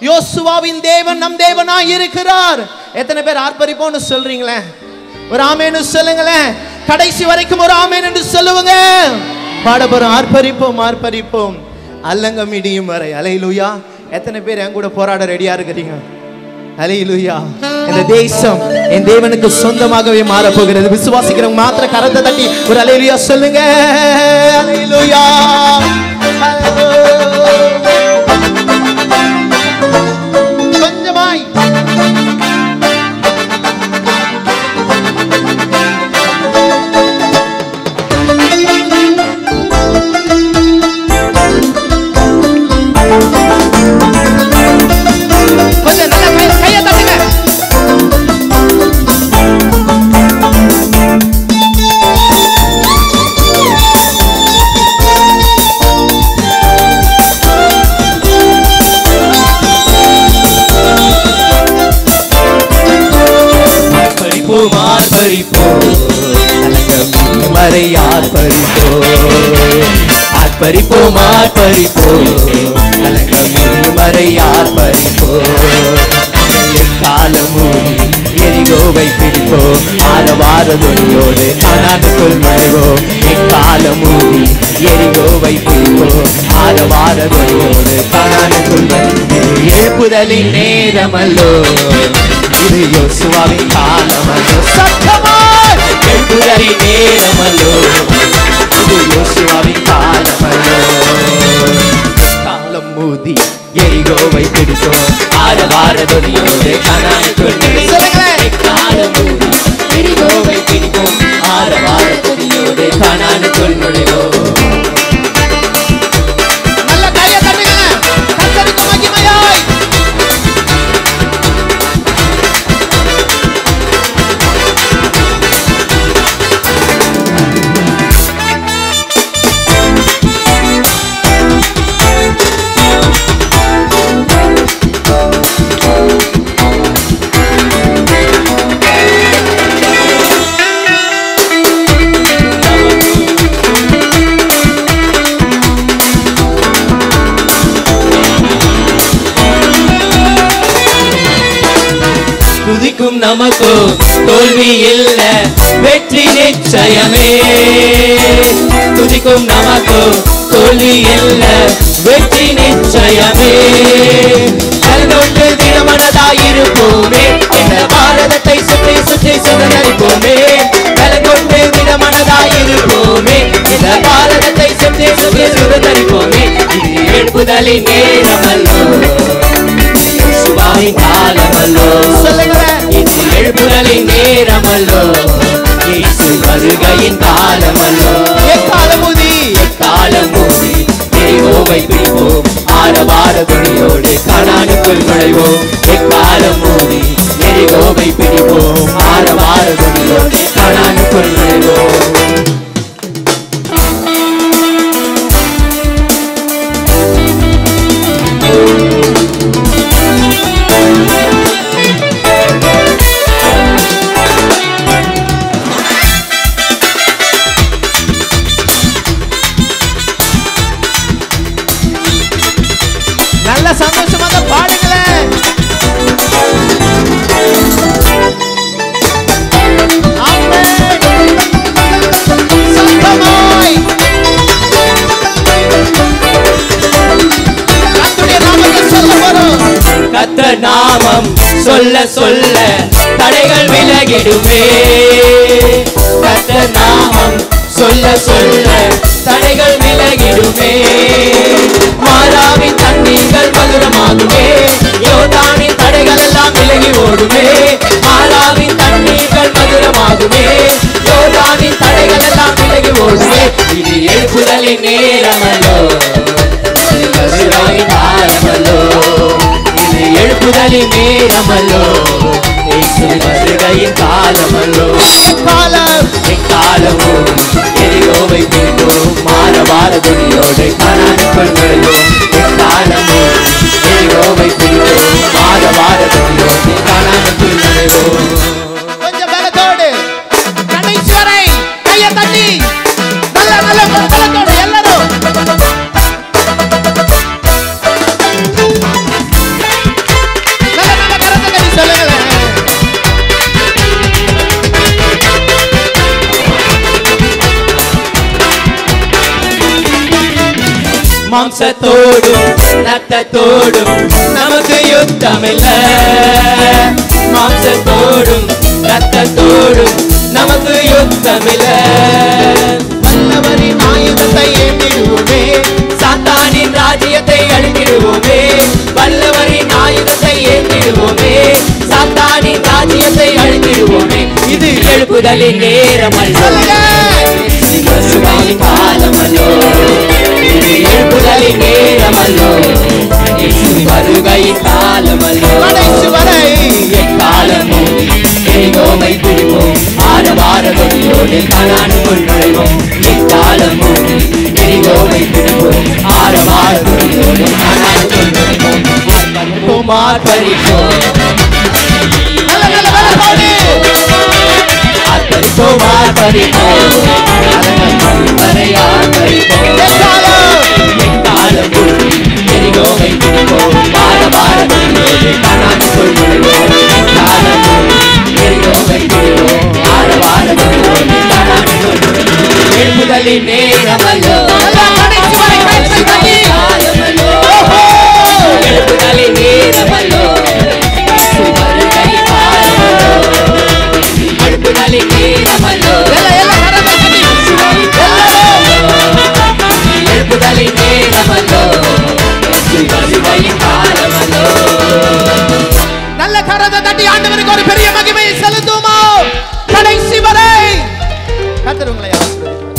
யோசுவாவின் தேவன் நம் தேவனாய் இருக்கிறார் எத்தனை பேர் ஆர்ப்பரிப்போம்னு சொல்றீங்களே ஒரு ஆமேன்னு சொல்லுங்களேன் கடைசி வரைக்கும் ஒரு ஆமேன் என்று சொல்லுவங்க பாடப்போறோம் ஆர்ப்பரிப்போம் ஆர்ப்பரிப்போம் அல்லங்க மிடியும் வரை அலையிலுயா எத்தனை பேர் என் கூட போராட ரெடியா இருக்கிறீங்க அலையிலுயா இந்த தேசம் என் தேவனுக்கு சொந்தமாகவே மாற போகிறது விசுவாசிக்கிறவங்க மாத்திர கரத்தை தட்டி ஒரு அலையிலுயா சொல்லுங்க அலையிலுயா கொஞ்சமாய் கொஞ்சம் நல்லா கை கையை தட்டுங்க ஆர்ப்பரிப்போம் ஆர்ப்பரிப்போம் அலங்கம் மறை ஆர்ப்பரிப்போம் ஆர்ப்பரிப்போம் ஆர்ப்பரிப்போம் அலங்கம் மறை ஆர்ப்பரிப்போம் காலமும் எரிகோவை பிடிப்போம் ஆரவார துணியோடு அனாட்டுக்குள் நுழைவோம் எக்காலமும் எரிகோவை பிடிப்போம் ஆரவார துணியோடு கனானுக்குள் எழுப்புதலின் நேரமல்லோ இது யோசுவாவின் காலமல்லோ சத்தமாய் எழுப்புதலின் நேரமல்லோ இது யோசுவாவின் காலமல்லோ காலம் மூதி எரிகோவை பிடித்தோம் ஆரவார துணியோடு கனானுக்குள் சொல்லுங்களேன். காலம் மூடி எரிகோவை பிடிப்போம் ஆரவார துணியோடு கனானுக்குள் நுழைவோம் நல்ல கையை தட்டுங்க கர்த்தருக்கு மகிமையாய் துதிக்கும் நமக்கோ தோல்வி இல்ல வெற்றி நிச்சயமே துதிக்கும் நமக்கோ தோல்வி இல்ல வெற்றி நிச்சயமே கலந்தொன்று தினமனதாயிருப்போமே இந்த பாரதத்தை சுற்றி சுற்றி சுதந்திரிப்போமே கலந்தொன்று தினமனதாயிருப்போமே இந்த பாரதத்தை சுற்றி சுற்றி சுதந்திரிப்போமே இது எழுப்புதலின் நேரமல்லோ சுபாவின் காலமல்லோ சொல்லுங்களேன் இது எழுப்புதலின் நேரமல்லோ இயேசு வருகையின் காலமல்லோ எக்காலமுதி காலம் மூடி எரிகோவை பிடிப்போம் ஆரவார துணியோடு கணானுக்குள் நுழைவோம் எக்காலம் மூடி எரிகோவை பிடிப்போம் ஆரவார துணியோடு கணானுக்குள் நுழைவோம் நல்ல சந்தோஷமாக பாடுங்களேன் ஆமென். சத்தமாய். கர்த்தருடைய நாமத்தை சொல்ல வரும் கத்த நாமம் சொல்ல சொல்ல தடைகள் விலகிடுமே கத்த நாமம் சொல்ல சொல்ல தடைகள் விலகிடுமே மாறாவின் தண்ணீர்கள் மதுரமாகுமே யோதானின் தடைகள் எல்லாம் விலகி ஓடுமே மாறாவின் தண்ணீர்கள் மதுரமாகுமே யோதானின் தடைகள் எல்லாம் விலகி ஓடுமே இது எழுப்புதலின் நேரமல்லோ இது வருவாயின் காலமல்லோ இது எழுப்புதலின் நேரமல்லோ இயேசு வருகையின் காலமல்லோ காலம் எக்காலமோ எரியோவை பிடித்தோம் மாற வார துணியோடு கணானுக்குள் நுழைவோம் எக்காலமோ எரியோவை பிடித்தோம் மாற வார துணியோடு கணானுக்குள் நுழைவோம் கொஞ்சம் பலத்தோடு கடைசி வரை கையை தட்டி நல்ல நல்ல பலத்தோடு எல்லாரும் மாம்சத்தோடும் ரத்தத்தோடும் நமக்கு யுத்தமில்ல மாம்சத்தோடும் ரத்தத்தோடும் நமக்கு யுத்தமில்ல வல்லவரின் ஆயுதத்தை ஏந்திடுவோமே சாத்தானின் ராஜ்யத்தை அழித்திடுவோமே வல்லவரின் ஆயுதத்தை ஏந்திடுவோமே சாத்தானின் ராஜ்யத்தை அழித்திடுவோமே இது எழுப்புதலின் நேரமல்ல சொல்லுங்க வருவாயின் காலமல்லோ இது எழுப்புதலின் நேரமல்லோ இயேசுவின் வருகையின் காலமல்லோ கடைசி வரை எக்காலமும் எரிகோமை பிடிப்போம் ஆரவார தொழிலோடு கணானுக்குள் நுழைவோம் எக்காலமும் எரிகோமை பிடிப்போம் ஆரவார தொழிலோடு கணானுக்குள் நுழைவோம் ஆர்ப்பரிப்போம் ஆர்ப்பரிப்போம் நல்ல நல்ல வேலை பாடு ஆர்ப்பரிப்போம் ஆர்ப்பரிப்போம் அரங்கம் வரை ஆர்ப்பரிப்போம் எக்காலம் எக்காலமும் எரிகோமை பிடிப்போம் ஆரவார தொழிலோடு கணானுக்குள் நுழைவோம் எக்காலமும் எரிகோமை பிடிப்போம் ஆரவார தொழிலோடு கணானுக்குள் நுழைவோம் எழுப்புதலின் நேரமல்லோ கடைசி வரை கைகளை தட்டி. காலமல்லோ ஓஹோ எழுப்புதலின் நேரமல்லோ இயேசு வருகையின் காலமல்லோ எழுப்புதலின் நேரமல்லோ எல்லாம் எல்லாம் கரத்தை தட்டி. எழுப்புதலின் நேரமல்லோ இயேசு வருகையின் காலமல்லோ நல்ல கரத்தை தட்டி ஆண்டவருக்கு ஒரு பெரிய மகிமையை செலுத்துமா கடைசி வரை கத்தர் உங்களை ஆசீர்வதிப்பார்